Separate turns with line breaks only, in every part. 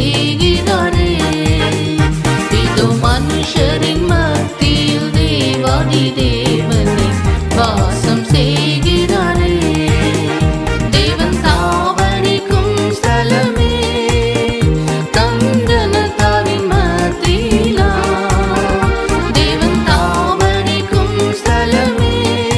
செய்கிறாரே இதோ மனுஷரின் மத்தியில் தேவாதி தேவனை வாசம் செய்கிறாரே தேவன் தாவணிக்கும் ஸ்தலமே தந்தனத்தாரின் மத்தியிலா தேவன் தாவணிக்கும் ஸ்தலமே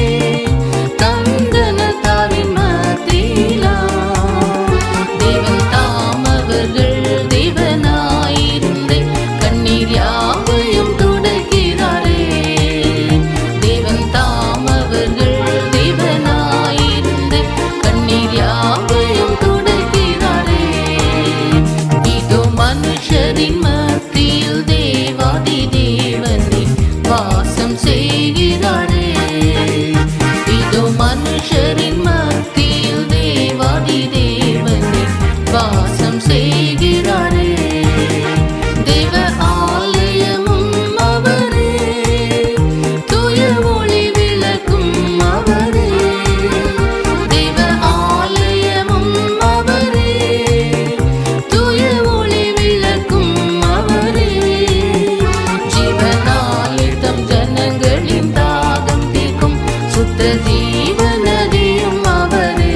தந்தனத்தாரின் மத்தியிலா தேவன் தாமவர்கள் தேவனாயிருந்து கண்ணீர் யாவையும் துடைக்கிறாரே தேவன் தாமவர்கள் தேவனாயிருந்து கண்ணீர் யாவையும் துடைக்கிறாரே இதோ மனுஷரின் மத்தியில் தேவாதி தேவனே வாசம் செய்கிறாரே இதோ மனுஷரின் மத்தியில் தேவாதி தேவனே வாசம் செய்கிறாரே தேவ ஆலயமும் அவரே தூய ஒளி விளக்கும் அவரே தேவ ஆலயமும் அவரே தூய ஒளி விளக்கும் அவரே ஜீவனாலிதம் ஜனங்களின் தாகம் தீர்க்கும் சுத்த ஜீவநதியும் அவரே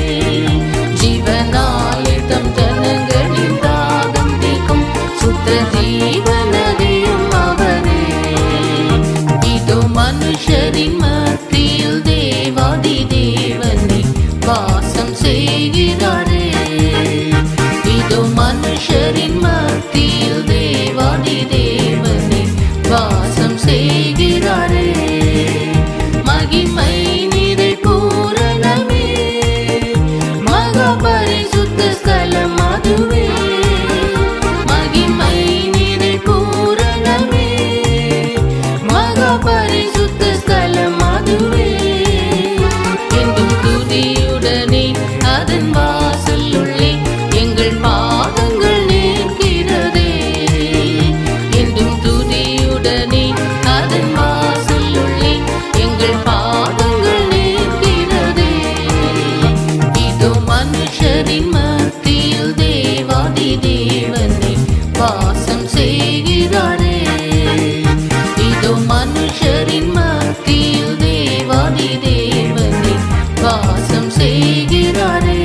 ஜீவனாலிதம் ஜனங்களின் தாகம் தீர்க்கும் சுத்த ஜீவநதியும் அவரே இதோ மனுஷரின் மத்தியில் தேவாதி தேவனே வாசம் செய்கிறாரே இதோ மனுஷரின் மத்தியில் தேவாதி தேவனே வாசம் செய்கிறாரே மகிமை நிறை பூரணமே மகா பரிசுத்த ஸ்தலம் அதுவே மகிமை நிறை பூரணமே மகா பரிசுத்த ஸ்தலம் அதுவே என்றும் துதியுடனே அதன் வாசல் உள்ளே எங்கள் பாதங்கள் நிற்கிறதே என்றும் துதியுடனே அதன் வாசல் உள்ளே எங்கள் பாதங்கள் நிற்கிறதே இதோ மனுஷரின் மத்தியில் தேவாதி தேவனே வாசம் செய்கிறாரே இதோ மனுஷரின் மத்தியில் தேவாதி தேவனே வாசம் செய்கிறாரே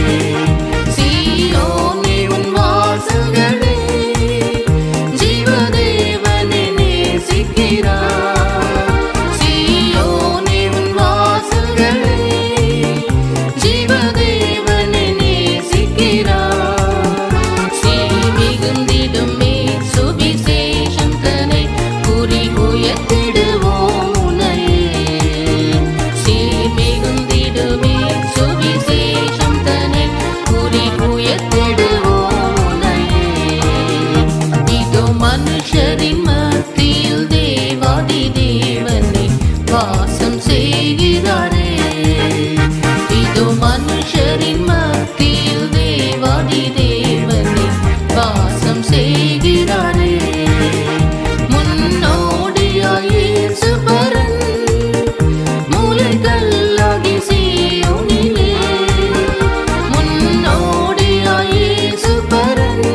சீயோனே உன் வாசல்களே ஜீவதேவனை நேசிக்கிறார் சீயோனே உன் வாசல்களே ஜீவதேவனை நேசிக்கிறார் சீ மிகுந்திடுமே சுவிசேஷம் தனை குறி உயர்த்திடுவோம் உன்னையே சீ மிகுந்திடுமே சுவிசேஷம் தனை குறி உயர்த்திடுவோம் உன்னையே இதோ மனுஷரின் மத்தியில் தேவாதி தேவனே வாசம் செய்கிறாரே இதோ மனுஷரின் மத்தியில் தேவாதி தேவனே வாசம் செய்கிறாரே முன்னோடியாய் இயேசு பரன் மூலைகல்லாகி சீயோனிலே முன்னோடியாய் இயேசு பரன்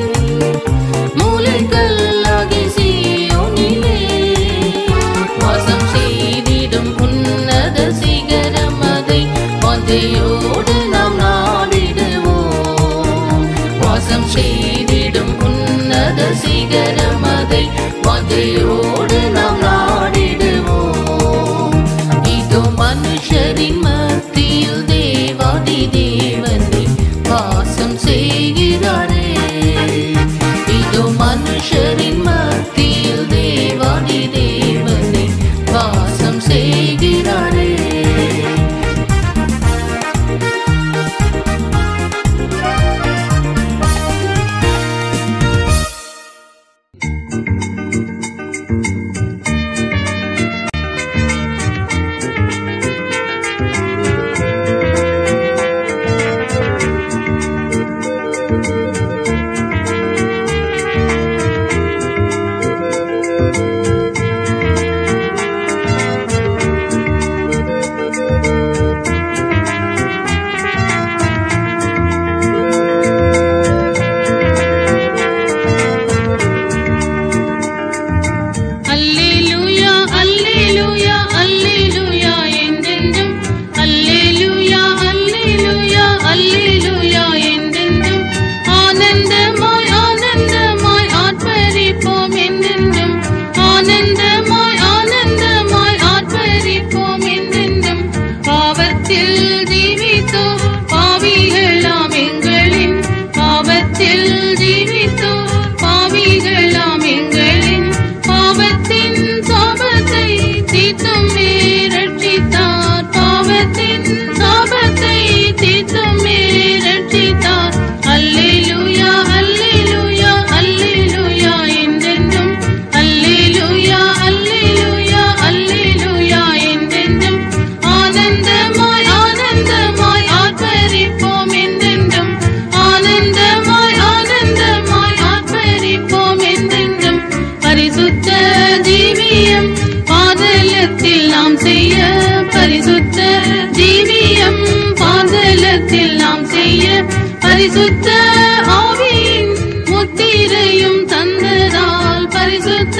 மூலைகல்லாகி சீயோனிலே வாசம் செய்திடும் உன்னத சிகரம் அதை வாஞ்சையோடு நாம் நாடிடுவோம் வாசம் செய்திடும் உன்னத சிகரம் அதை வாஞ்சையோடு நாம் நாடிடுவோம் இதோ மனுஷரின் மத்தியில் தேவாதி தேவனே வாசம் செய்கிறாரே இதோ மனுஷரின் மத்தியில் தேவாதி தேவனே வாசம் செய்கிறாரே செய்ய பரிசுத்த ஜீவியம் பாதலத்தில் நாம் செய்ய பரிசுத்த ஆவியின் முத்திரையும் தந்ததால் பரிசுத்த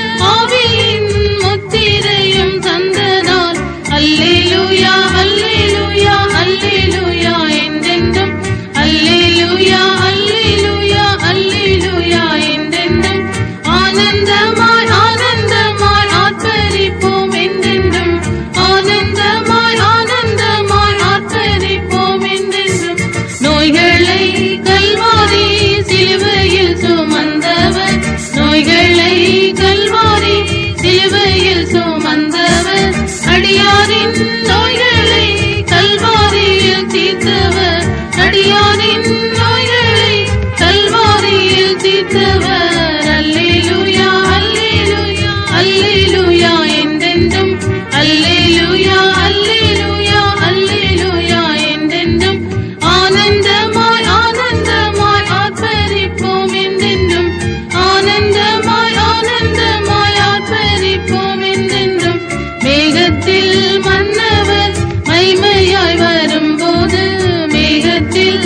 ஆவியின் முத்திரையும் தந்ததால் அல்லேலூயா அல்லேலூயா அல்லேலூயா என்றென்றும் அல்லேலூயா அல்லேலூயா அல்லேலூயா என்றென்றும் ஆனந்தமாய் ஆனந்தமாய் ஆர்ப்பரிப்போம் என்றென்றும் ஆனந்தமாய் ஆனந்தமாய் ஆர்ப்பரிப்போம் என்றென்றும் நோய்களை கல்வாரி சிலுவையில் சுமந்தவர் நோய்களை கல்வாரி சிலுவையில் சுமந்தவர் அடியாரின் நோய்களை கல்வாரியில் தீர்த்தவர் அடியாரின் நோய்களை கல்வாரியில் தீர்த்தவர் அல்லேலூயா அல்லேலூயா அல்லேலூயா என்றென்றும் அல்லேலூயா அல்லேலூயா அல்லேலூயா என்றென்றும் ஆனந்தமாய் ஆனந்தமாய் ஆர்ப்பரிப்போம் என்றென்றும் ஆனந்தமாய் ஆனந்தமாய் ஆர்ப்பரிப்போம் என்றென்றும் மேகத்தில் மன்னவர் மைமையாய் வரும்போது மேகத்தில்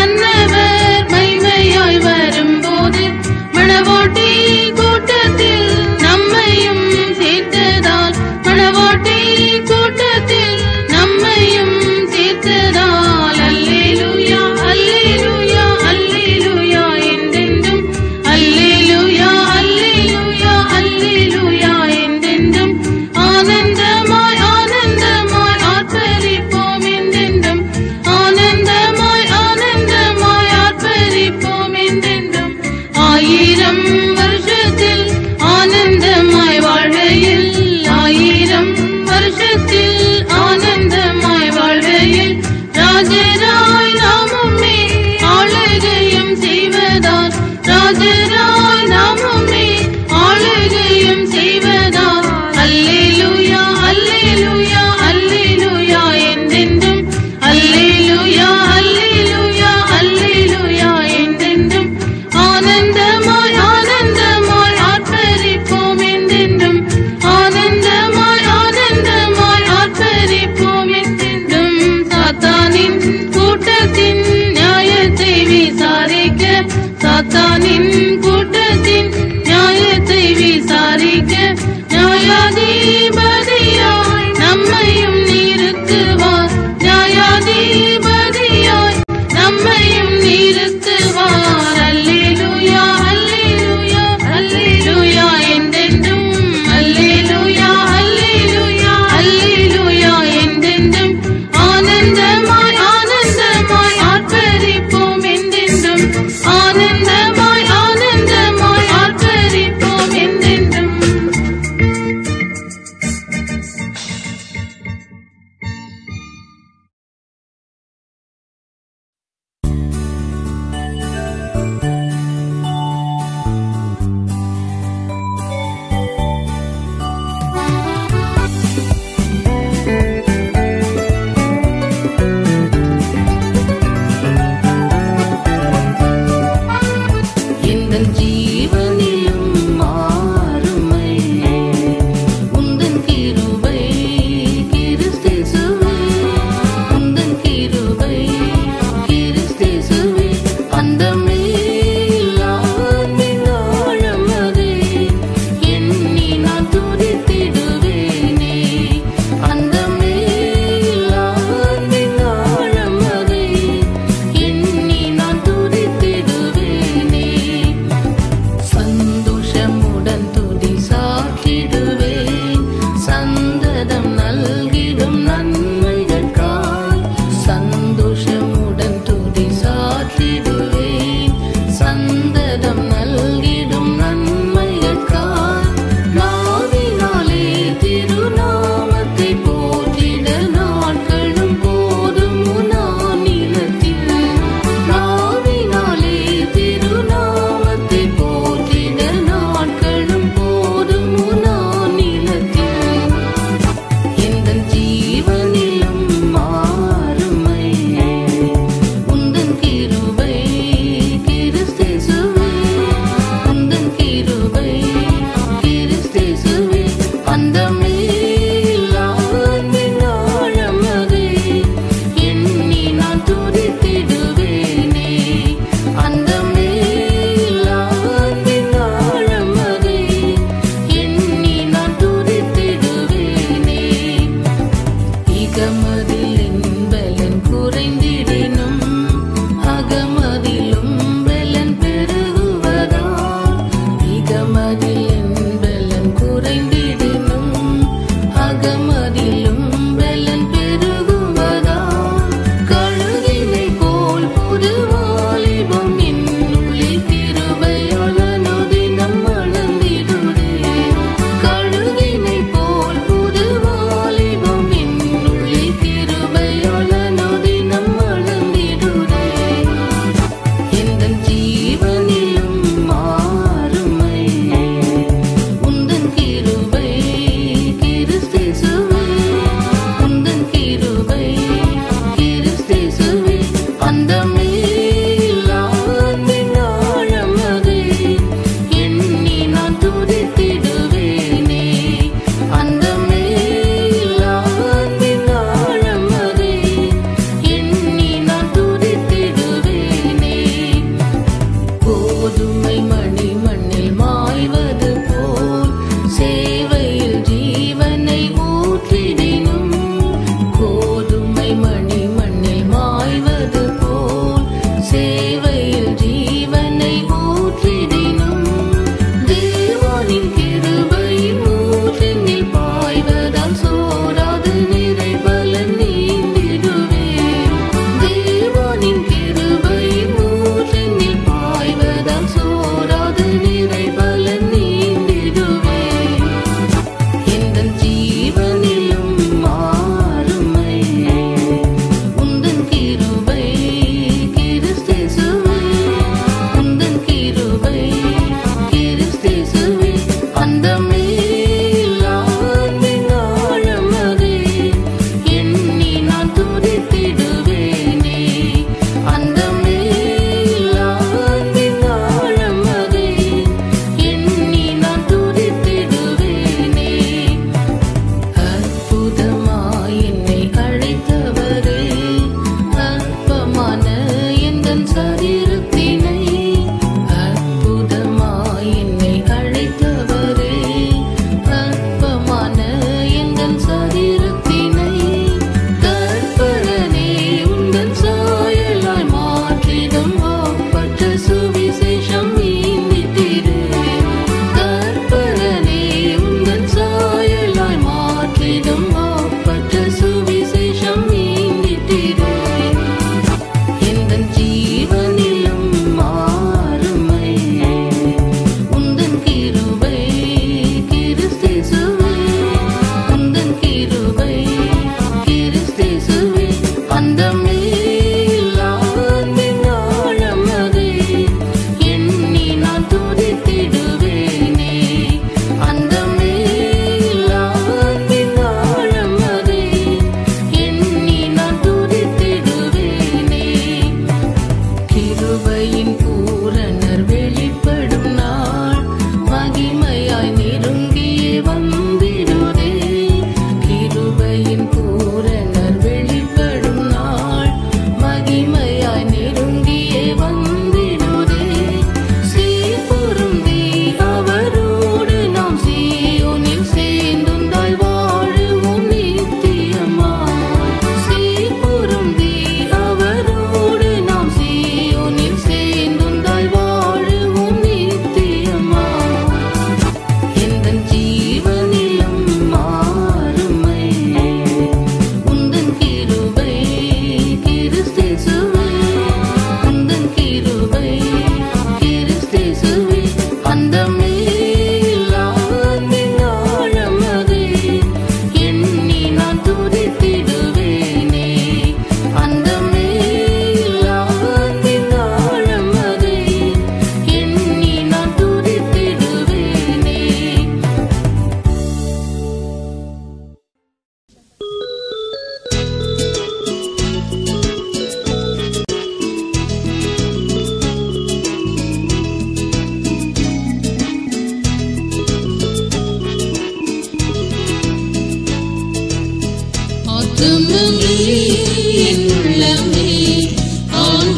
மன்னவர் மைமையாய் வரும்போது மணவாட்டி கூட்டத்தில் நம்மையும் சேர்த்ததால் மணவாட்டி கூட்டத்தில் நம்மையும் சேர்த்ததால் அல்லேலூயா அல்லேலூயா அல்லேலூயா என்றென்றும் அல்லேலூயா அல்லேலூயா அல்லேலூயா என்றென்றும் ஆனந்தமாய் ஆனந்தமாய் ஆர்ப்பரிப்போம் என்றென்றும் ஆனந்தமாய் ஆனந்தமாய் ஆர்ப்பரிப்போம் என்றென்றும் ஆயிரம் வருஷத்தில் ஆனந்தமாய் வாழ்கையில் ஆயிரம் வருஷத்தில் ஆனந்தமாய் வாழ்கையில் ராஜராய் நாமுமே ஆளுகையும் செய்வதால் ராஜராய் நாமுமே ஆளுகையும் செய்வதால் அல்லேலூயா அல்லேலூயா அல்லேலூயா என்றென்றும் அல்லேலூயா அல்லேலூயா அல்லேலூயா என்றென்றும் ஆனந்தமாய் ஆனந்தமாய் ஆர்ப்பரிப்போம் என்றென்றும் ஆனந்தமாய் ஆனந்தமாய் ஆர்ப்பரிப்போம் என்றென்றும் சாத்தானின் கூட்டத்தின் நியாயத்தை விசாரிக்க சாத்தானின் கூட்டத்தின் நியாயத்தை விசாரிக்க நியாயாதிபதியாய் நம்மையும் நிறுத்துவார் நியாயாதிபதியாய் நம்மையும் நிறுத்துவார் அல்லேலூயா அல்லேலூயா அல்லேலூயா என்றென்றும் அல்லேலூயா அல்லேலூயா அல்லேலூயா என்றென்றும் ஆனந்தமாய் ஆனந்தமாய் ஆர்ப்பரிப்போம் என்றென்றும் ஆனந்தமாய் ஆனந்தமாய் ஆர்ப்பரிப்போம் என்றென்றும்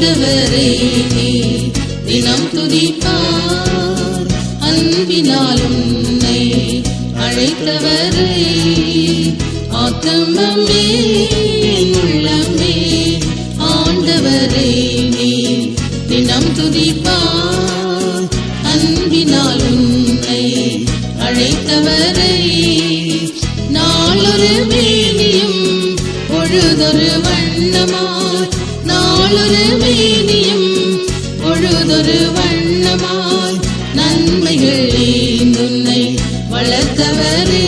ஆண்டவரே நீ தினம் துதிப்பார் அன்பினால் உன்னை அழைத்தவரே ஆத்தமமே என் உள்ளமே ஆண்டவரே நீ தினம் துதிப்பார் அன்பினால் உன்னை அழைத்தவரை நாளொரு மேனியும் பொழுதொரு வண்ணமாய் நாளொரு மேனியும் பொழுதொரு வண்ணமாய் நன்மைகள் உன்னை வளர்த்தவரே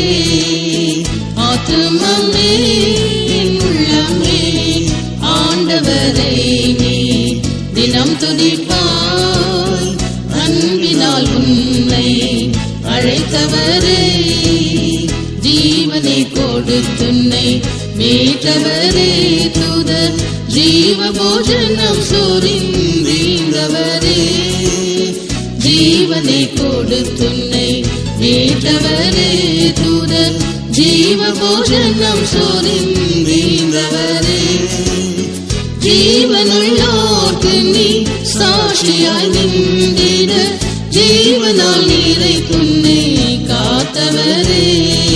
ஆத்துமமே என் உள்ளமே ஆண்டவரை நீ தினம் துதிப்பாய் அன்பினால் உன்னை அழைத்தவரே ஜீவனை கொடுத்துன்னை மீட்டவரே தூத ஜீவ போஜனம் சோரிந்தவரே ஜீவனை கொடுத்துன்னை மீட்டவரே தூத ஜீவ போஜனம் சோரிந்தவரே ஜீவனுள்ளோர்க்கு நீ சாட்சியாய் நின்றிட ஜீவனால் நீரை துண்ணை காத்தவரே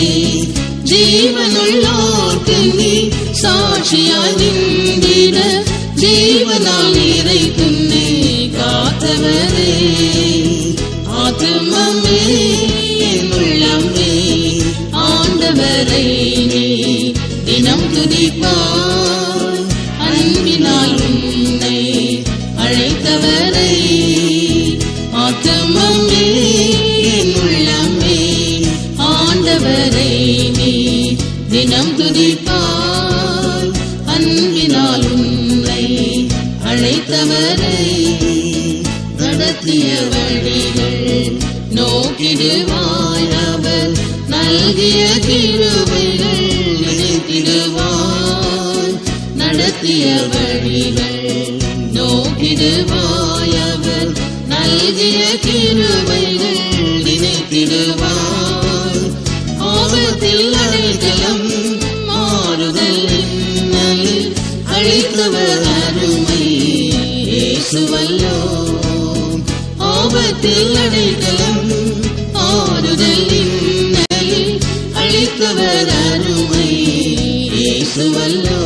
ஜீவனுள்ளோர்க்கு நீ சாட்சியாய் நின்றிட ஜீவனால் நீரை துண்ணை காத்தவரே ஆத்துமமே என் உள்ளமே ஆண்டவரை நீ தினம் துதிப்பாய் அன்பினால் உன்னை அழைத்தவரை ஆத்துமமே என் உள்ளமே ஆண்டவரை நீ தினம் துதிப்பாய் அன்பினால் உன்னை அழைத்தவரை நடத்திய வழிகள் நோக்கிடுவாய் அவர் நல்கிய கிருபைகள் நினைத்திடுவாய் நடத்திய வழிகள் நோக்கிடுவாய் அவர் நல்கிய கிருபைகள் நினைத்திடுவாய் ஆபத்தில் அடைக்கலம் மாறுதல் இன்னலில் அழைத்தவர் அருமை இயேசுவல்லோ ஆபத்தில் அடைக்கலம் ஆறுதல் இன்னலில் அழைத்தவர் அருமை இயேசுவல்லோ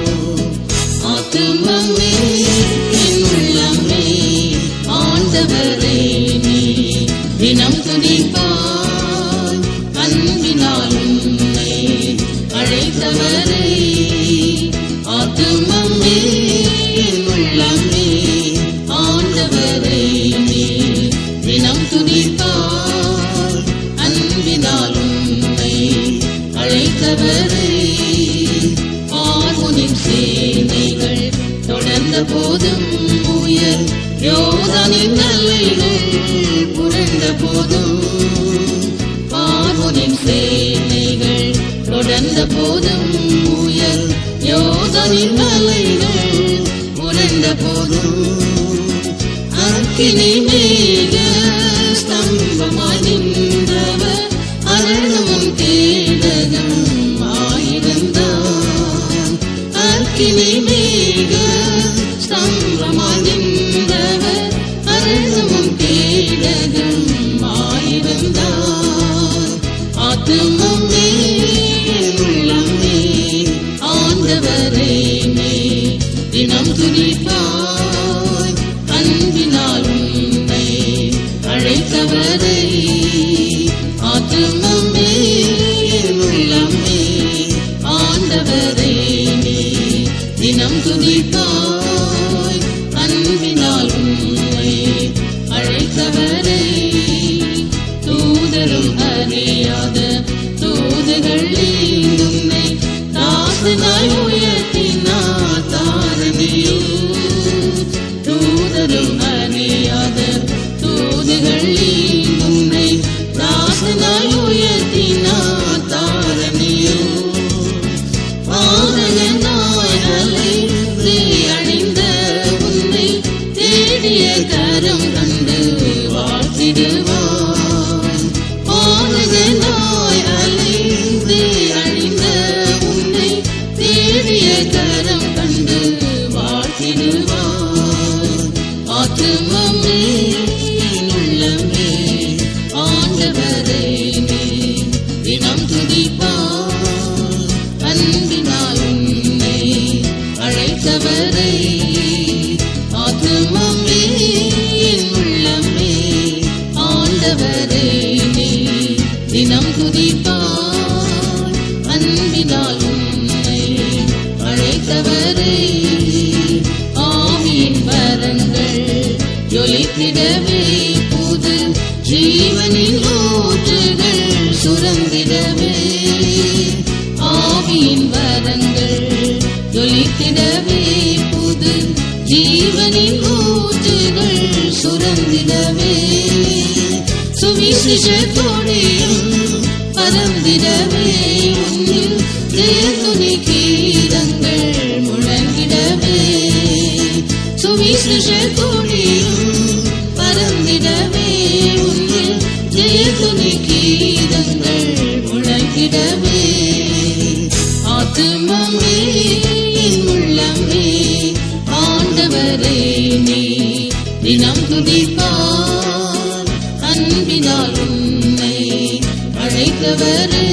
ஆத்துமமே என் உள்ளமே ஆண்டவரை நீ தினம் துதிப்பாய் அன்பினால் உன்னை அழைத்தவரை ஆத்துமமே என் உள்ளமே ஆண்டவரை நீ தினம் துதிப்பாய் அன்பினால் உன்னை அழைத்தவரை பார்வனின் சேனைகள் தொடர்ந்த போதும் உயர் யோதனின் நல்லைகள் புரண்ட போதும் பார்வனின் சேனைகள் தொடர்ந்த போதும் உயர் யோதனின் நல்லைகள் புரண்ட போதும் அக்கினி மேக ஸ்தம்பமாய் நின்றவர் அருளும் தேடகம் ஆயிருந்தான் அக்கினி மேக ஸ்தம்பமாய் நின்றவர் அருளும் தேடகம் ஆயிருந்தான் ஆத்துமமே என் உள்ளமே ஆண்டவரை நீ தினம் துதிப்பாய் அன்பினால் உன்னை அழைத்தவரை ஆத்துமமே என் உள்ளமே ஆண்டவரை நீ தினம் துதிப்பாய் அன்பினால் உன்னை அழைத்தவரை தூதரும் அறியாத தூதுகள் உன்னை தாசனாய் உயர்த்தினார் தாரணியோ தூதரும் அறியாத தூதுகள் உன்னை தாசனாய் உயர்த்தினார் தாரணியோ பாதகனாய் அலை ஆண்டவரே நீ தினம் துதிப்பாய் அன்பினால் உன்னை அழைத்தவரே ஆவியின் வரங்கள் ஜொலித்திடவே புது ஜீவனின் ஊற்றுகள் சுரந்திடவே ஆவியின் வரங்கள் ஜொலித்திடவே புது ஜீவனின் ஊற்றுகள் சுரந்திடவே சுவிசேஷ கொடியும் பரந்திடவே உன்னில் தேர்துணி கீதங்கள் முழங்கிடவே சுவிசேஷ கொடியும் பரந்திடவே உன்னில் தேர்துணி கீதங்கள் முழங்கிடவே ஆத்துமமே என் உள்ளமே ஆண்டவரே நீ தினம் துதிப்பார் அன்பினால் உன்னை அழைத்தவரே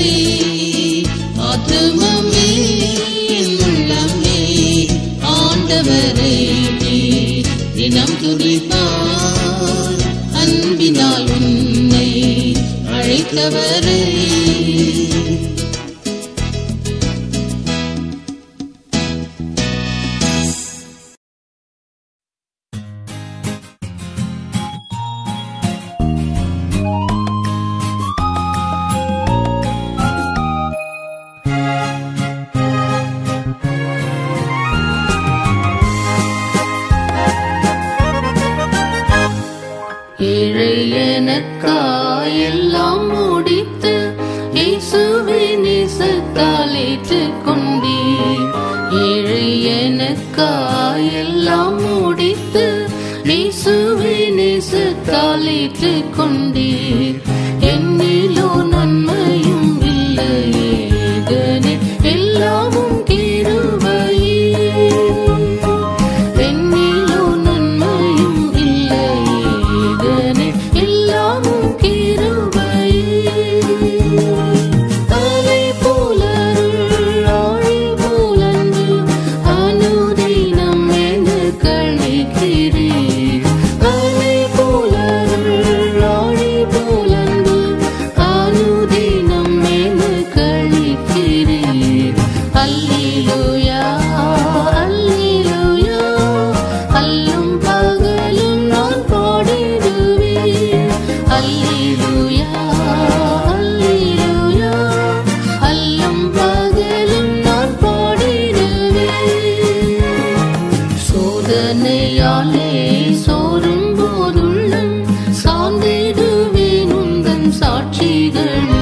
ஆத்துமமே என் உள்ளமே ஆண்டவரே நீ தினம் துதிப்பார் அன்பினால் உன்னை அழைத்தவரே
ஏழை எனக்காய் எல்லாம் முடித்து இயேசுவை நேசத்தால் ஏற்றுக்கொண்டீர் ஏழை எனக்காய் எல்லாம் முடித்து இயேசுவை நேசத்தால் ஏற்றுக்கொண்டீர் என்னிலோ நன்மையும் இல்லையே இதனே எல்லாமும் கிருபையே என்னிலோ நன்மையும் இல்லையே இதனே எல்லாமும் கிருபையே தலை போலருள் ஆழி போலன்று அனுதினம் எனக்கு அழைக்கிறீர் தலை போலருள் ஆழி போலன்று அனுதினம் எனக்கு அழைக்கிறீர் அல்லேலூயா அல்லேலூயா அல்லும் பகலும் நான் பாடிடுவேன் அல்லேலூயா அல்லேலூயா அல்லும் பகலும் நான் பாடிடுவேன் சோதனையாலே சோறும் போதுள்ளம் சார்ந்திடுவேன் உந்தன் சாட்சிகள்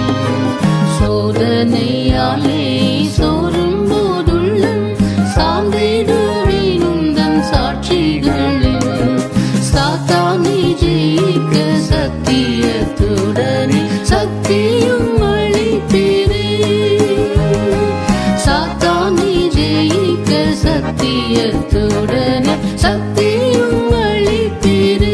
சோதனையாலே சோறும் போதுள்ளம் சார்ந்திடுவேன் உந்தன் சாட்சிகள் சாத்தானை ஜெயிக்க சத்தியத்துடனே சத்தியம் அளிப்பீரே சாத்தானை ஜெயிக்க சத்தியத்துடனே சத்தியம் அளிப்பீரே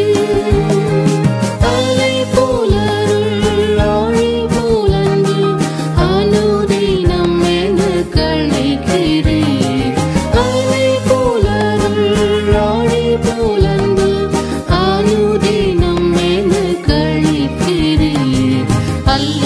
தலை போலருள் ஆழி போலன்று அனுதினம் எனக்கு அழைக்கிறீர் தலை போலருள் ஆழி போலன்று அனுதினம் எனக்கு அழைக்கிறீர் அல்ல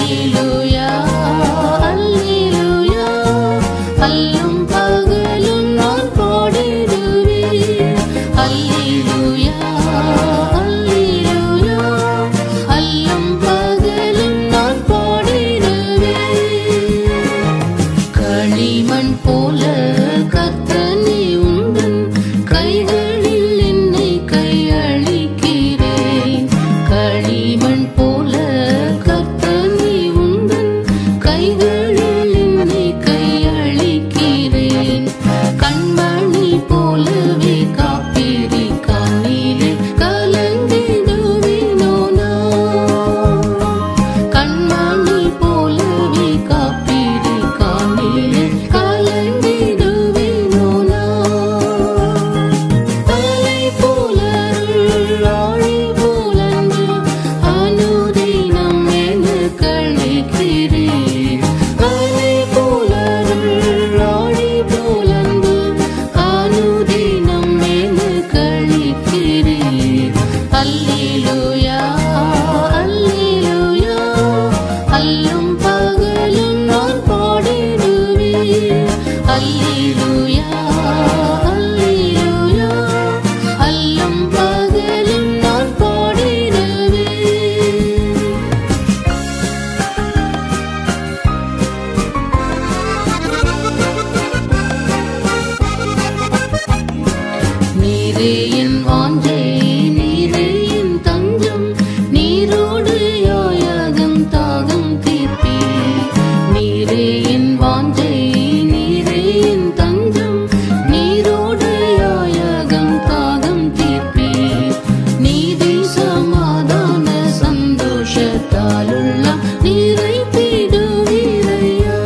நீரோடு யாயாகம் தாகம் தீர்ப்பீர் நீரே என் வாஞ்சை நீரே என் தஞ்சம் நீரோடு யாயாகம் தாகம் தீர்ப்பீர் நீதி சமாதான சந்தோஷத்தாலுள்ள நீரை பிடுவீரையா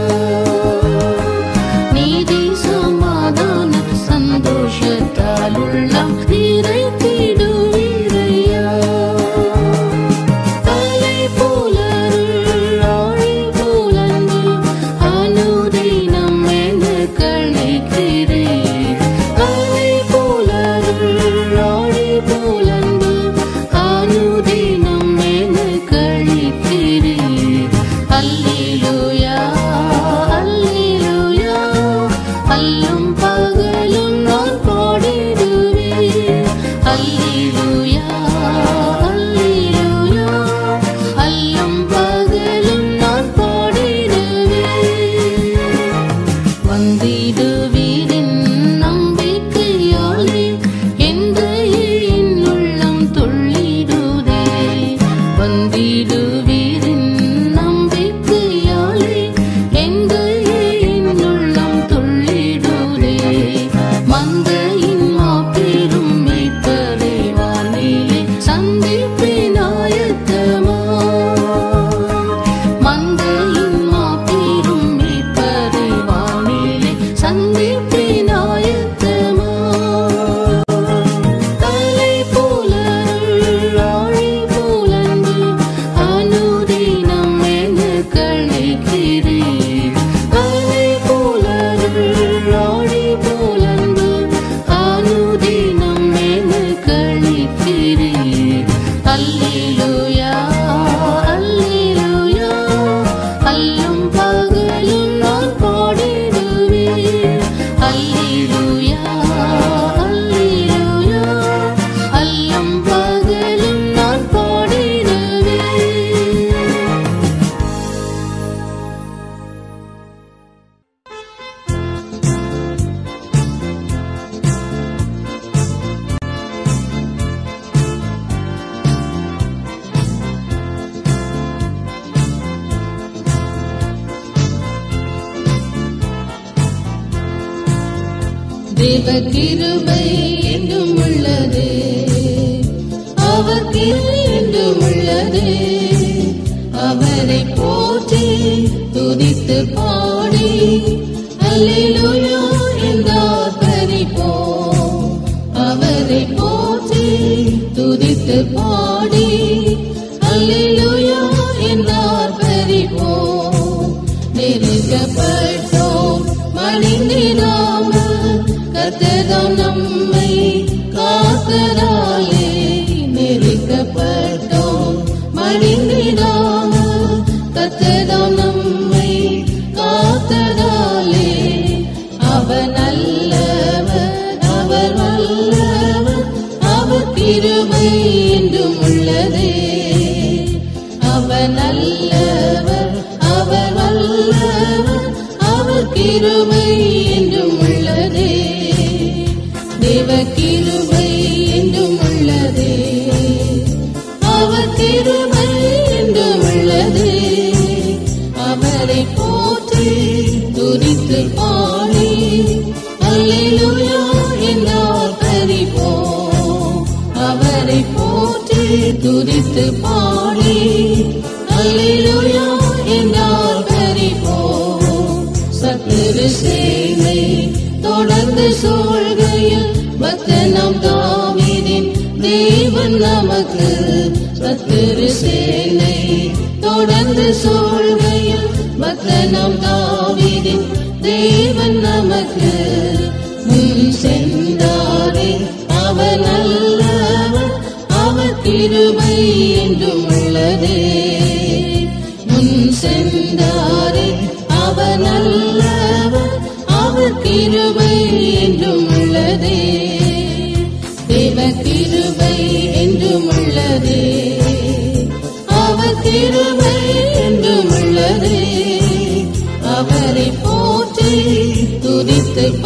நீதி சமாதான சந்தோஷத்தாலுள்ள நீரை பிடுவீரையா தலை போலருள் ஆழி போலன்பு அனுதினம் எனக்கு அழைக்கிறீர். தலை போலருள் ஆழி போலன்பு அனுதினம் எனக்கு அழைக்கிறீர். அல்லேலூயா, அல்லேலூயா, அல்லும் பகலும் நான் பாடிடுவேன். அல்லேலூயா, அல்லேலூயா, அல்லும் பகலும் நான் பாடிடுவேன். வந்திடுவீரின் நம்பிக்கையாலே எந்த என் உள்ளம் துள்ளிடுதே வந்திடுவீரின் நம்பிக்கையாலே எந்த என் உள்ளம் துள்ளிடுதே மந்தையின் மாபெரும் மேய்ப்பரை வானிலே சந்திப்பேன் ஆயத்தமா மந்தையின் மாபெரும் மேய்ப்பரை வானிலே சந்திப்பேன் ஆயத்தமா தலை போலருள் ஆழி போலன்பு அனுதினம் எனக்கு அழைக்கிறீர். தலை போலருள் ஆழி போலன்பு அனுதினம் எனக்கு அழைக்கிறீர். அல்லேலூயா, அல்லேலூயா, அல்லும் பகலும் நான் பாடிடுவேன். அல்லேலூயா, அல்லேலூயா, அல்லும் பகலும் நான் பாடிடுவேன்.
தேவ கிருபை என்றும் உள்ளது அவர் கிருபை என்றும் உள்ளது அவரை போற்றி துதித்து பாடி அல்லேலூயா என்றார் பறிப்போம் அவரை போற்றி துதித்து பாடி அல்லேலூயா என்றார் பறிப்போம் நெருக்கப்பட்டோம் மணிந்திடாமல் கத்ததாம் நம்மை காத்ததாலே நெருக்கப்பட்டோம் மணிந்திடாமல் கத்ததாம் நம்மை காத்ததாலே அவர் நல்லவர் அவர் வல்லவர் அவர் கிருபை என்றும் உள்ளதே அவர் நல்லவர் அவர் வல்லவர் அவர் கிருபை என்றும் உள்ளதே தேவ கிருபை என்றும் உள்ளதே அவர் கிருபை என்றும் உள்ளதே அவரை போற்றி துதித்து பாடி அல்லேலூயா என்றார் பறிப்போம் அவரை போற்றி துதித்து பாடி அல்லேலூயா என்றார் பறிப்போம் சத்துரு சேனை தொடர்ந்து சூழ்கையில் பக்தனம் தாவீதின் தேவன் நமக்கு சத்துரு சேனை தொடர்ந்து சூழ்கையில் பக்தனம் தாவீதின் தேவன் நமக்கு முன் சென்றாரே அவர் நல்லவர் அவர் கிருபை என்றும் உள்ளதே முன் சென்றாரே அவர் நல்லவர் அவர் கிருபை என்றும் உள்ளதே தேவ கிருபை என்றும் உள்ளதே அவர் கிருபை என்றும் உள்ளதே அவரை போற்றி துதித்து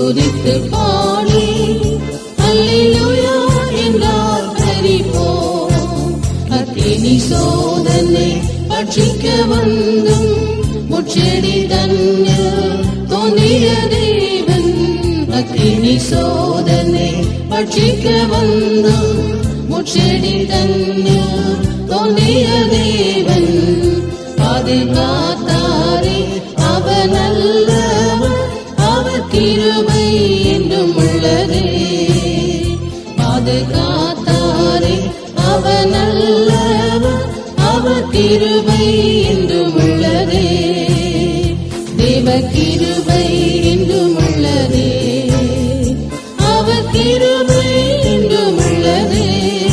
துதித்து பாடி அல்லேலூயா என்றால் பறிப்போம் அக்கினி சோதனை பட்சிக்க வந்தும் முச்செடி தன்னில் தோன்றிய தேவன் அக்கினி சோதனை பட்சிக்க வந்தும் முச்செடி தன்னில் தோன்றிய தேவன் பாதுகாத்தாரே அவன் நல்லவன் அவர் கிருபை என்றும் உள்ளதே பாதுகாத்தாரே அவன் நல்லவன் அவர் கிருபை என்றும் உள்ளதே தேவ கிருபை என்றும் உள்ளதே அவர் கிருபை என்றும் உள்ளதே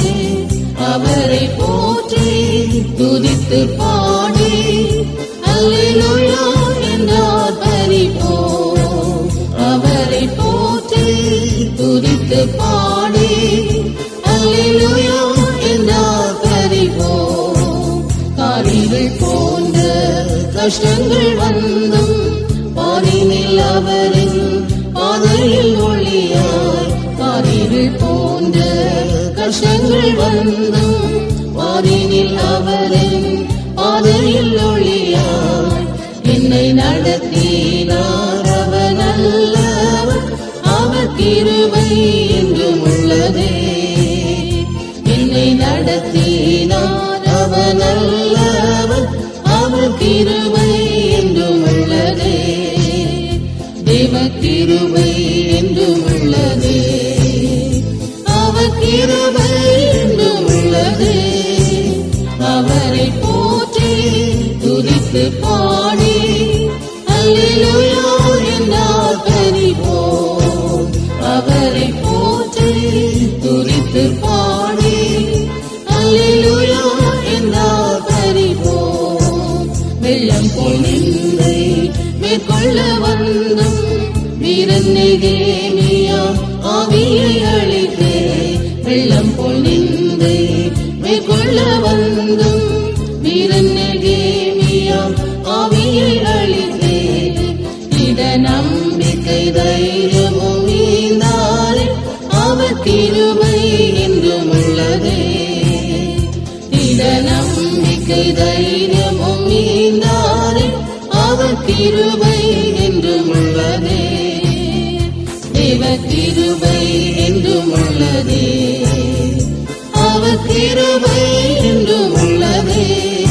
அவரை போற்றி துதித்து பாடி அல்லேலூயா என்றார் பறிப்போம் அவரை போற்றி துதித்து பாடி அல்லேலூயா என்றார் பறிப்போம் காரிகள் போன்ற கஷ்டங்கள் வந்தும் பாரினில் அவரின் பாதையில் ஒளியாய் காரிகள் போன்ற கஷ்டங்கள் வந்தும் பாரினில் அவரின் பாதையில் ஒளியாய் என்னை நடத்தினார் அவர் நல்லவர் அவர் கிருபை என்றும் உள்ளதே என்னை நடத்தினார் அவர் நல்லவர் அவர் கிருபை என்றும் உள்ளதே தேவ கிருபை என்றும் உள்ளதே அவர் கிருபை என்றும் உள்ளதே அவரை போற்றி துதித்து பாடி அல்லேலூயா என்றார் பறிப்போம் அவரை போற்றி துதித்து பாடி அல்லேலூயா என்றார் பறிப்போம் வெள்ளம் போல் நின்றை மேற்கொள்ள வந்தும் வீரன் நெகேமியா ஆவியை அழித்தே வெள்ளம் போல் நின்றை மேற்கொள்ள வந்தும் வீரன் நெகேமியா ஆவியை அழித்தே இட நம்பிக்கை தைரியமும் நீந்தாரே அவர் கிருபை என்றும் உள்ளதே இட நம்பிக்கை தைரியமும் நீந்தாரே அவர் கிருபை என்றும் உள்ளதே தேவ கிருபை என்றும் உள்ளதே அவர் கிருபை என்றும் உள்ளதே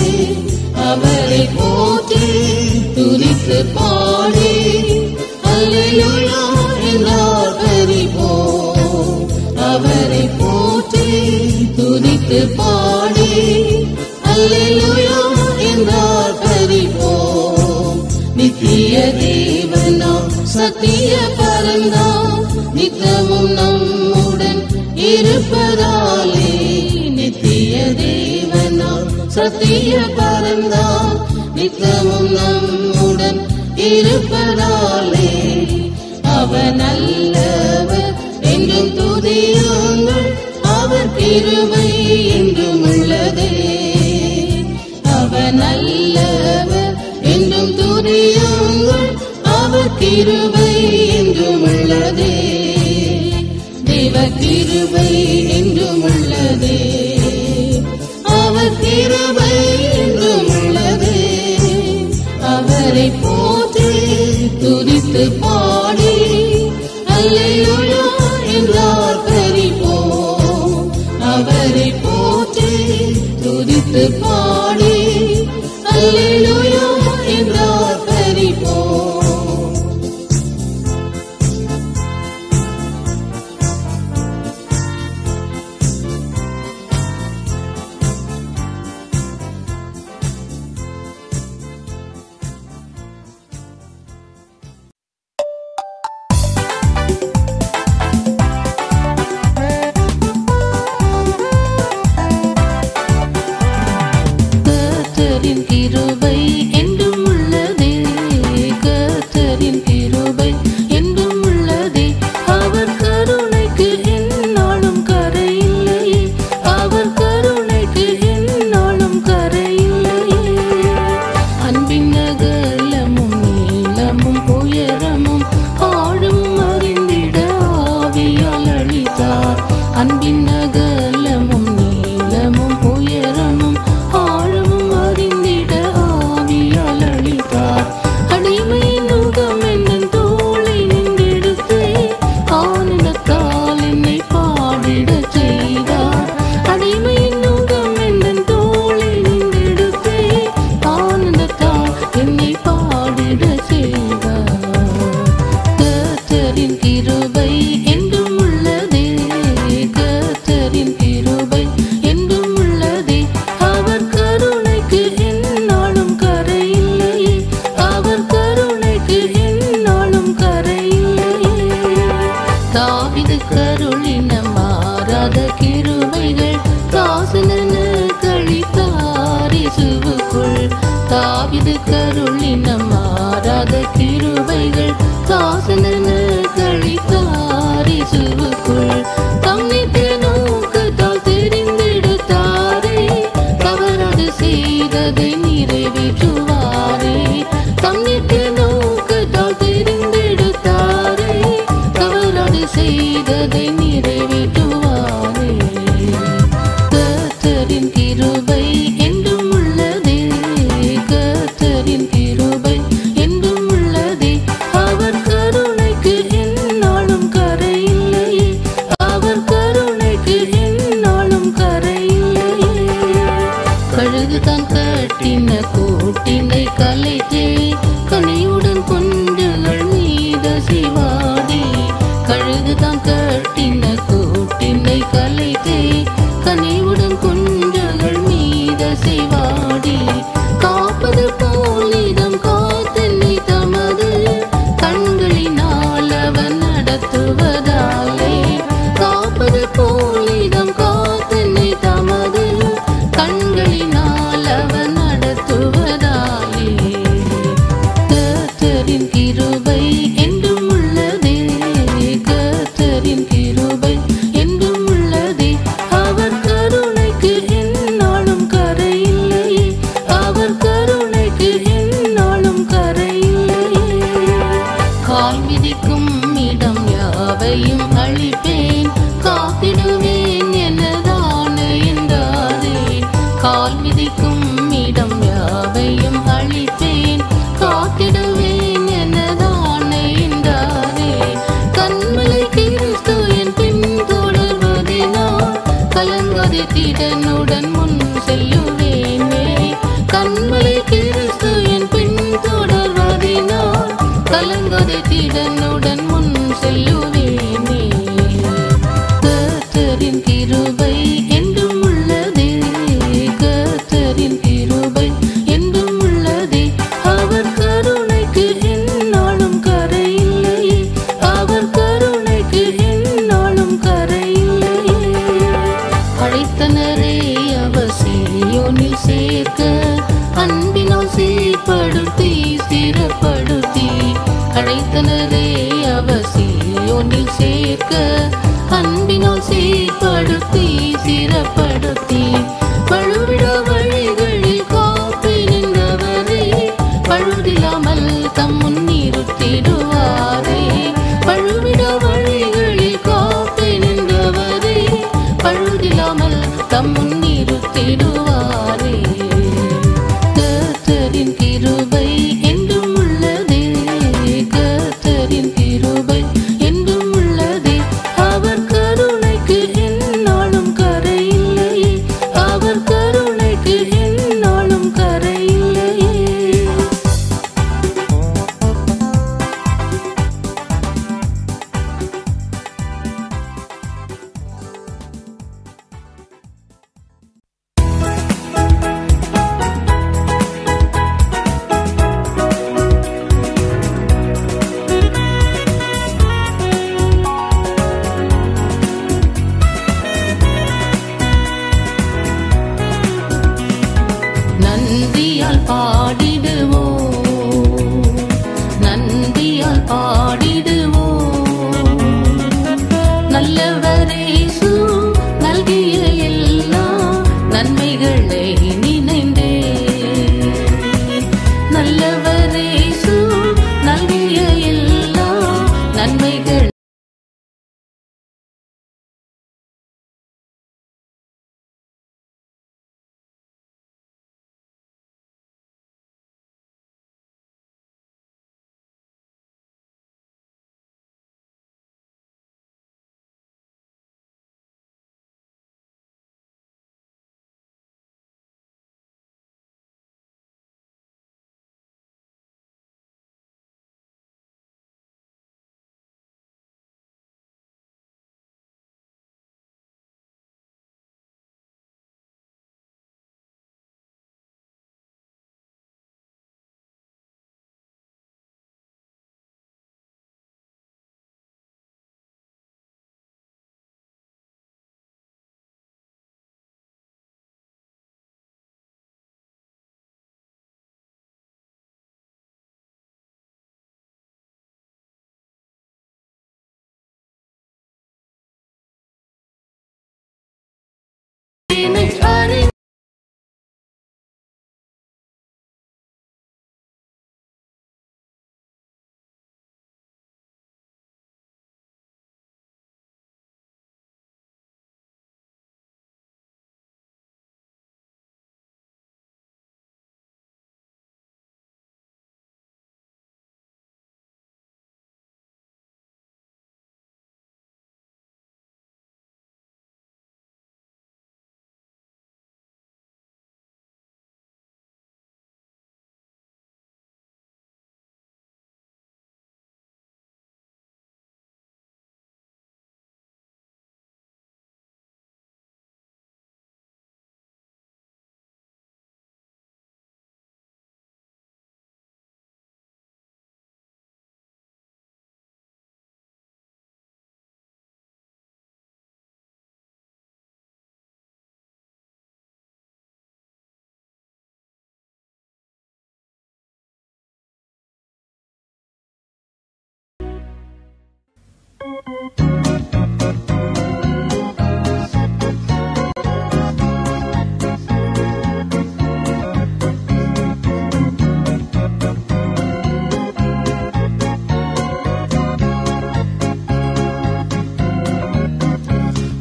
அவரை போற்றி துதித்து பாடி அல்லேலூயா என்றார் பறிப்போம் அவரை போற்றி துதித்து பாடி அல்லேலூயா என்றார் பறிப்போம் நித்திய தேவனாம் சத்திய பரந்தாம் நித்தமும் நம்முடன் இருப்பதாலே நித்திய தேவனாம் சத்திய பரந்தாம் நித்தமும் நம்முடன் இருப்பதாலே அவன் நல்லவர் என்றும் துதியுங்கள் அவர் கிருபை என்றும் உள்ளதே அவன் நல்லவர் என்றும் துதியுங்கள் அவர் கிருபை என்றும் உள்ளதே தேவ கிருபை என்றும் உள்ளதே அவர் கிருபை என்றும் உள்ளதே அவரை போற்றி துதித்து பாடி அல்லேலூயா என்றார் பறிப்போம் அவரை போற்றி துதித்து பாடி அல்லேலூயா என்றார் பறிப்போம்
கர்த்தரின் கிருபை கிருபை என்றும் உள்ளதே கர்த்தரின் கிருபை என்றும் உள்ளதே அவர் கருணைக்கு எந்நாளும் கரையில்லை அவர் கருணைக்கு எந்நாளும் கரையில்லை தாவிது கருளின மாறாத கிருபைகள் தாசனன கழித்தாரிசுவுக்குள் தாவிது கருளின மாறாத கிருபைகள் தாசனன கழித்தாரிசுவுக்குள் தம்மித்த நோக்கத்தால் தெரிந்தெடுத்தாரே தவறாது செய்ததை நிறைவேற்றுவாரே தம்மித்த நோக்கத்தால் தெரிந்தெடுத்தாரே தவறாது செய்ததை நிறைவேற்றுவாரே கர்த்தரின் கிருபை என்றும் உள்ளதே கர்த்தரின் கிருபை என்றும் உள்ளதே அவர் கருணைக்கு எந்நாளும் கரையில்லை அவர் கருணைக்கு எந்நாளும் கரையில்லை கழுகு தான் கட்டின கூட்டினை கலைத்தே கனியுடன் கொண்டுகள் மீத சிவாடி கழுகு தான் கட்டின கூட்டினை கலைத்தே கனிவுடன் குஞ்சுகள் மீத சிவாடி காப்பது போலிதம் காத்தென்னை தமது கண்களினால் அவன் நடத்துவதாலே காப்பது போலிதம் காத்தென்னை தமது கண்களினால் அவன் நடத்துவதாலே கர்த்தரின் கிருபை என்றும் உள்ளதே கர்த்தரின் கிருபை என்றும் உள்ளதே அவர் கருணைக்கு எந்நாளும் கரையில்லை அவர் கருணைக்கு எந்நாளும் கரையில்லை கால் மிதிக்கும் இடம் யாவையும் அழிப்பேன் காத்திடுவேன் எனதான என்றாரே கால் மிதிக்கும் இடம் யாவையும் அழிப்பேன் காத்திடுவேன் எனதான என்றாரே கண்மலை கிறிஸ்து என் பின் தொடர்வதினால் கலங்காதே திடனுடன் முன் செல்லுவேனே கண்மலை கிறிஸ்து என் பின் தொடர்வதினால் கலங்காதே திடனுடன் முன் செல்லுவேனே கர்த்தரின் கிருபை என்றும் உள்ளதே கர்த்தரின் கிருபை என்றும் உள்ளதே அவர் கருணைக்கு எந்நாளும் கரையில்லை அவர் கருணைக்கு எந்நாளும் கரையில்லை அழைத்தனரே அவர் சீயோனில் சேர்க்க அன்பினால் சீர்படுத்தி ஸ்திரப்படுத்தி அழைத்தனரே அவர் சீயோனில் சேர்க்க அன்பினால் சீர்படுத்தி சிறப்படுத்தி பழுவிட வழிகளில் காப்பி நின்றவரே பழுதில்லாமல் தம் முன் நிறுத்திடுவாரே பழுவிட வழிகளில் காப்பி நின்றவரே பழுதில்லாமல் தம் முன் நிறுத்திடுவாரே கர்த்தரின் கிருபை என்றும் உள்ளதே கர்த்தரின் கிருபை என்றும் உள்ளதே அவர் கருணைக்கு எந்நாளும் கரையில்லை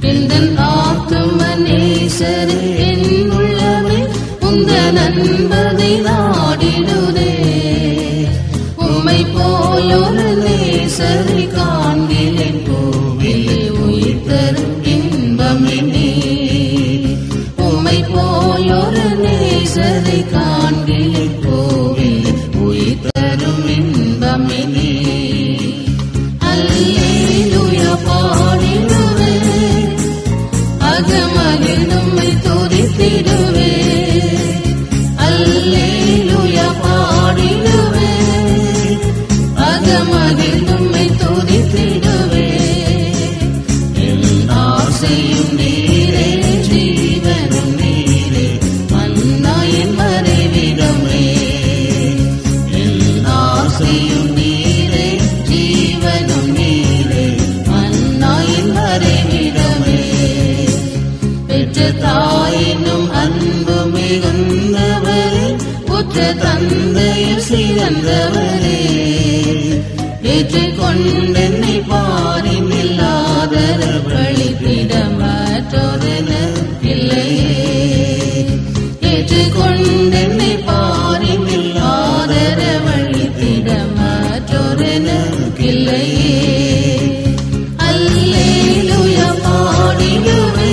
எந்தன் ஆத்தும நேசரே என் உள்ளமே உந்த நண்பதை நாடிடுதே உம்மை போலொரு நேசரை காண்கிறேன் பூவிலே உயிர் தரும் இன்பமினே உம்மை போலொரு நேசரை காண்கிறேன் பூவிலே உயிர் தரும் இன்பமினே அல்லேலூயா பாடிடுவே அகமகிழ் நம்மை துதித்திடுவே அல்லேலூயா பாடிடுவே அகமகிழ் நம்மை துதித்திடுவே என் ஆசையும் நீரே ஜீவனும் நீரே மன்னாயின் மறைவிடமே என் ஆசையும் நீரே ஜீவனும் நீரே மன்னாயின் மறைவிடமே பெற்ற தாயினும் அன்பு மிகுந்தவரே உற்ற தந்தையும் சிறந்தவரே ஏற்றுக்கொண்டென்னை பாரின் இல்லாதர பழித்திட மற்றொருன இல்லையே ஏற்றுக்கொண்டென்னை பாரின் இல்லாதர வழித்திட மற்றொருன இல்லையே அல்லேலூயா பாடிடுவே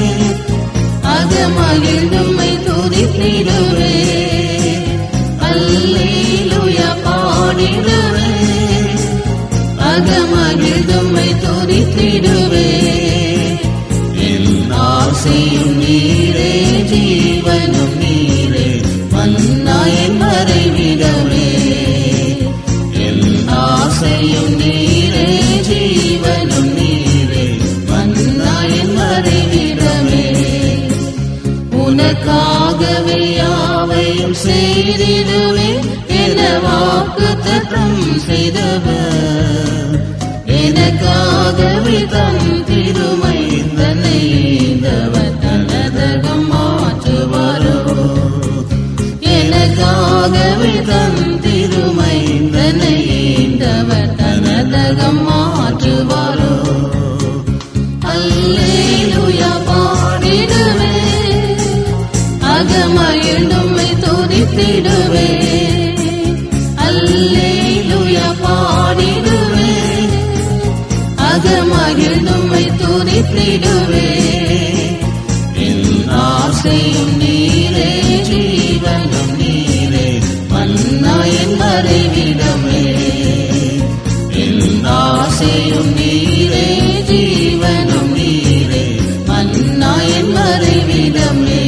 அகமகிழ் நம்மை துதித்திடுவே அல்லேலூயா பாடிடுவே அகமகிழ் நம்மை துதித்திடுவே என் ஆசையும் நீரே ஜீவனும் நீரே மன்னாயின் மறைவிடமே என் ஆசையும் நீரே ஜீவனும் நீரே மன்னாயின் மறைவிடமே உனக்காகவே யாவையும் செய்திடுவே என வாக்கு தத்தம் செய்தவர் எனக்காகவே தன் திருமை தன்னை ஈந்தவர் தனதகம் மாற்றுவாரோ எனக்காகவே தன் திருமை தன்னை ஈந்தவர் தனதகம் மாற்றுவாரோ அல்லேலூயா பாடிடுவே அகமகிழ் நம்மை துதித்திடுவே அல்லேலூயா பாடிடுவே அகமகிழ் நம்மை துதித்திடுவே என் ஆசையும் நீரே ஜீவனும் நீரே மன்னாயின் மறைவிடமே என் ஆசையும் நீரே ஜீவனும் நீரே மன்னாயின் மறைவிடமே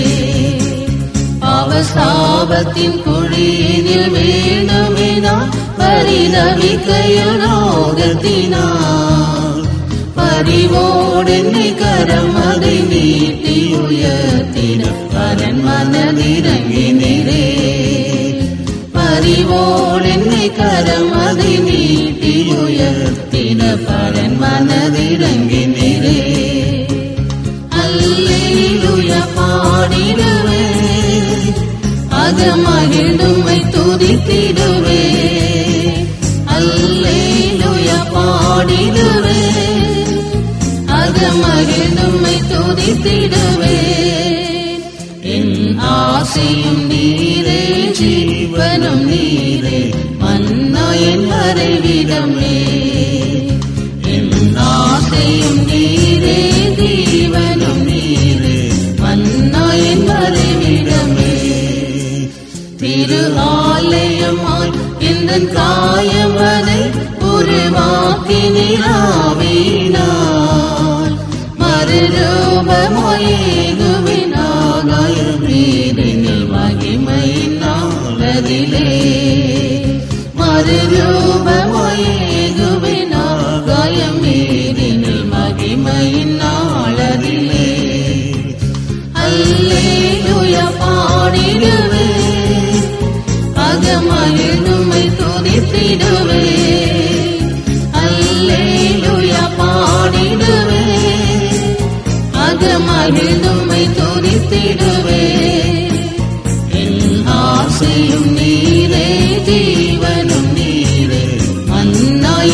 அவசாபத்தின் குழியினில் வேண்டுமெனா பரிதவிக்கையில் ரோகத்தினார் பரிவோடென்னை கரம் அதை நீட்டி உயர்த்தின பரன் மனதிறங்கினரே பரிவோடென்னை கரம் அதை நீட்டி உயர்த்தின பரன் மனதிறங்கினரே அல்லேலூயா பாடிடுவே அகமகிழ் நம்மை துதித்திடுவே அல்லேலூயா பாடிடுவே அகமகிழ் நம்மை துதித்திடுவே என் ஆசையும் நீரே ஜீவனும் நீரே மன்னாயின் மறைவிடமே என் ஆசையும் நீரே ஜீவனும் நீரே மன்னாயின் மறைவிடமே திரு ஆலயமாய் இந்த காயவனை உருவாக்கி நிலாவினார் மறுரூபமாயேகுவினாகாய வீரினில் மகிமையினாலதிலே மறுரூபமாயேகுவினாகாய வீரினில் மகிமையினாலதிலே அல்லேலூயா பாடிடுவே அகமகிழ் நம்மை துதித்திடுவே அல்லேலூயா பாடிடுவே அகமகிழ் நம்மை துதித்திடுவே என் ஆசையும் நீரே ஜீவனும் நீரே மன்னா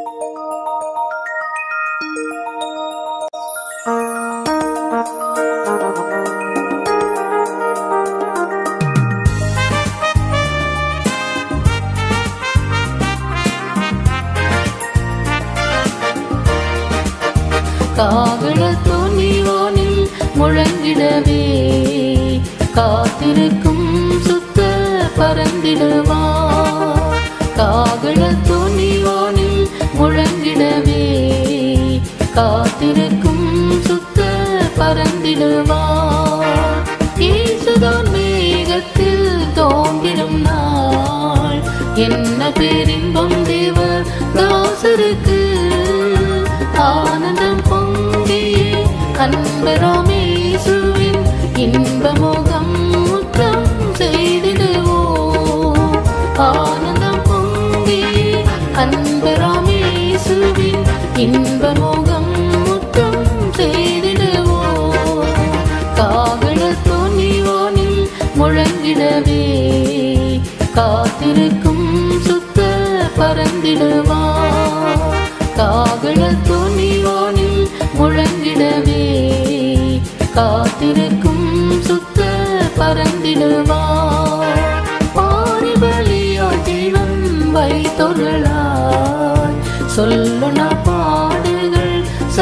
காகள துணிவானில் முழங்கிடவே காத்திருக்கும் சுத்த பறந்திடுவா காகள துணிவானில் முழங்கிடவே காத்திருக்கும் சுத்த பறந்திடுவா இயேசுதான் மேகத்தில் தோன்றிடும் நாள் என்ன பேரின்பம் தேவர் தாசருக்கு ஆனந்தம் பொங்கியே அன்பராமேசுவின் இன்பமுகம் முத்தம் செய்திடுவோம் ஆனந்தம் பொங்கியே அன்பராமேசுவின் இன்பமுகம் முத்தம் செய்திடுவோம் காகள துணிவானில் முழங்கிடவே காத்திருக்கும் சுத்த பறந்திடுவா காகள துணிவானில் முழங்கிடவே காத்திருக்கும் சுத்த பறந்திடுவா பாரிபலியா ஜீவன் வைத்தொருளாய் சொல்லுன பாடுகள்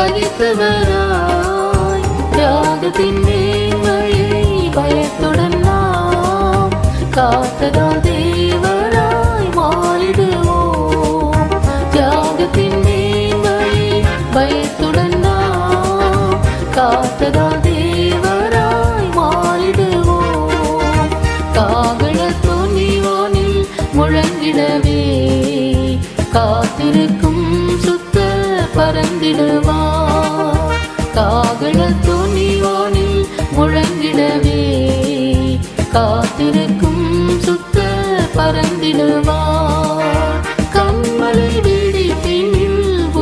சகித்தவராய் தியாகத்தின் மேன்மையை பயத்துடன் நாம் காத்ததால் தேவராய் மாறிடுவோம் தியாகத்தின் மேன்மையை பயத்துடன் நாம் காத்ததால் தேவராய் மாறிடுவோம் காகள துணிவானில் முழங்கிடவே காத்திருக்கும் சுத்த பறந்திடுவா காகள துணிவானில் முழங்கிடவே காத்திருக்கும் சுத்த பறந்திடுவா கண்மலை விழிப்பினில்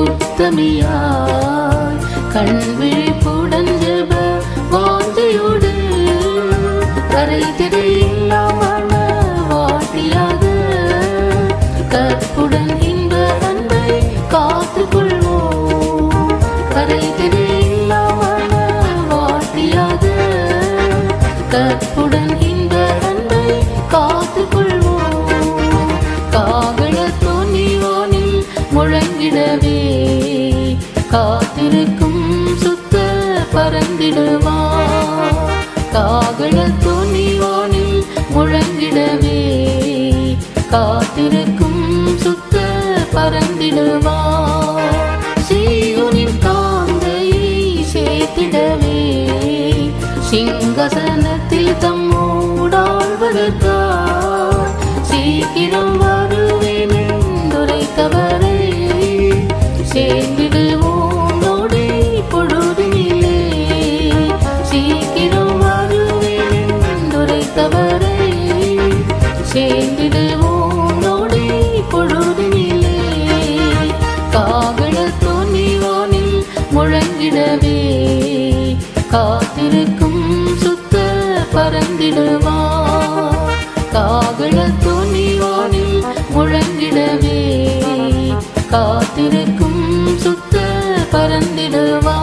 உத்தமியாய் கண் விழிப்புடன் ஜெப வாஞ்சையோடு கரை திரையில்லாம வாட்டியாக கற்புடன் இன்ப அன்பை காத்துக் கொள்வோம் கரை திரையில்லாம வாட்டியாக கற்புடன் இன்ப அன்பை காத்துக் கொள்வோம் காகள துணிவானில் முழங்கிடவே காத்திருக்கும் சுத்த பறந்திடுவா காகள துணிவானில் முழங்கிடவே காத்திருக்கும் சுத்த பறந்திடுவா சீயோனின் காந்தையை சேர்த்திடவே சிங்காசனத்தில் தம்மோடாழ்வதற்கா சீக்கிரம் வருவேன் என்றுரைத்தவரை சேர்ந்திடுவோம் நொடி பொழுதினிலே சீக்கிரம் வருவேன் என்றுரைத்தவரை சேர்ந்திடுவோம் நொடி பொழுதினிலே காகள துணிவானில் முழங்கிடவே காத்திருக்கும் சுத்த பறந்திடுவா காகள துணிவானில் முழங்கிடவே காத்திருக்கும் சுத்த பறந்திடுவா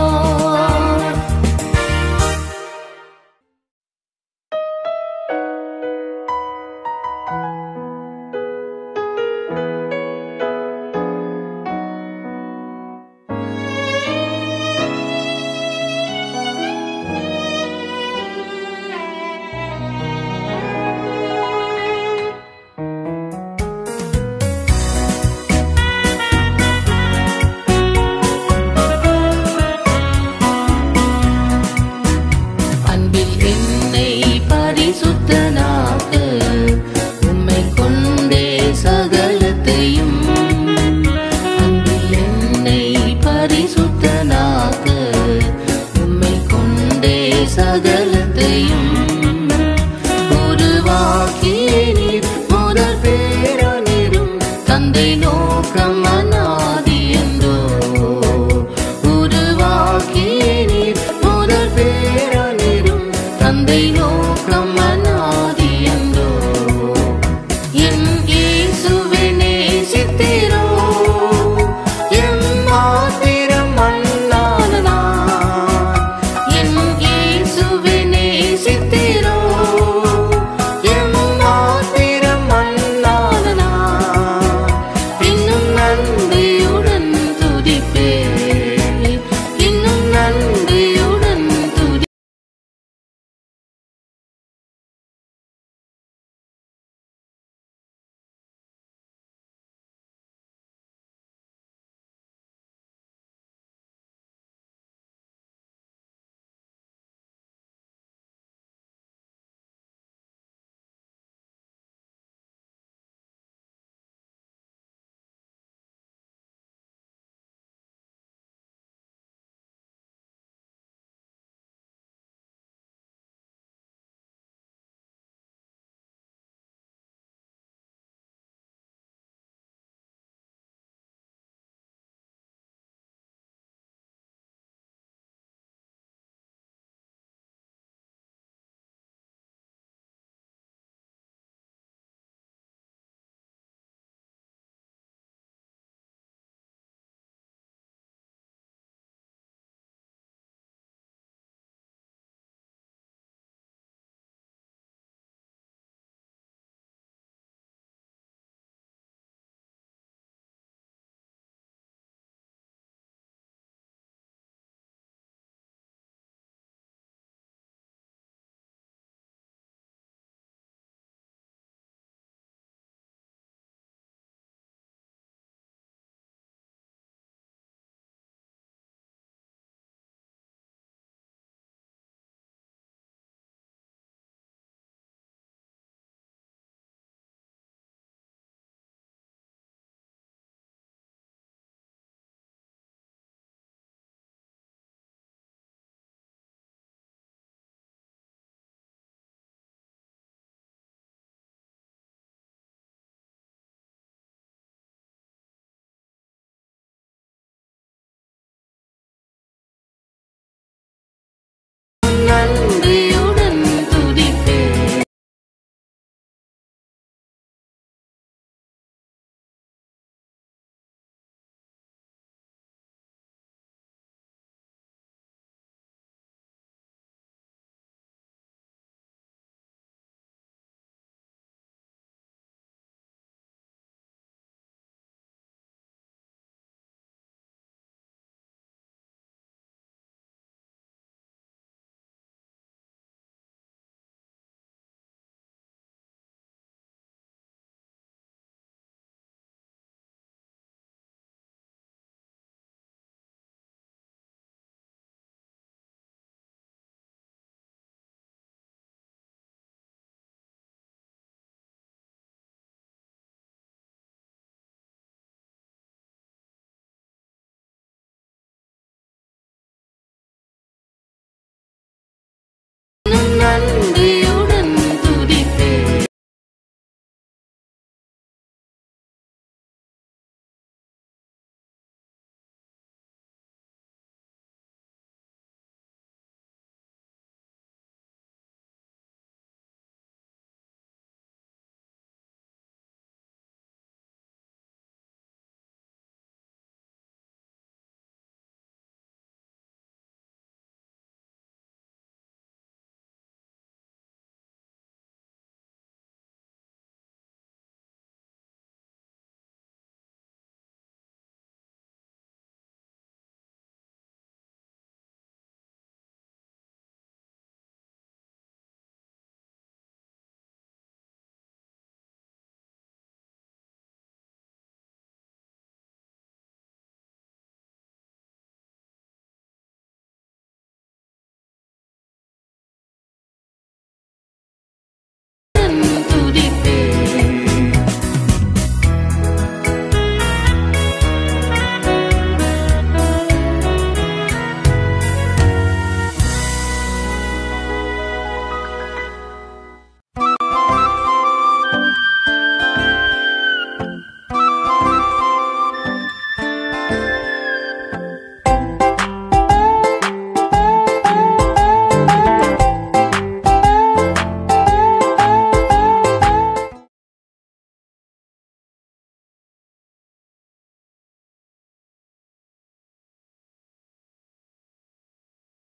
அன்பில் என்னை பரிசுத்தனாக்கு உம்மை கொண்டே சகலத்தையும் அன்பில் என்னை பரிசுத்தனாக்கு உம்மை கொண்டே சகலத்தையும் உருவாக்கினீர் முதல் பேரனிரும் தந்தை நோக்கம் அநாதி என்றோ உருவாக்கினீர் முதல் பேரனிரும் தந்தை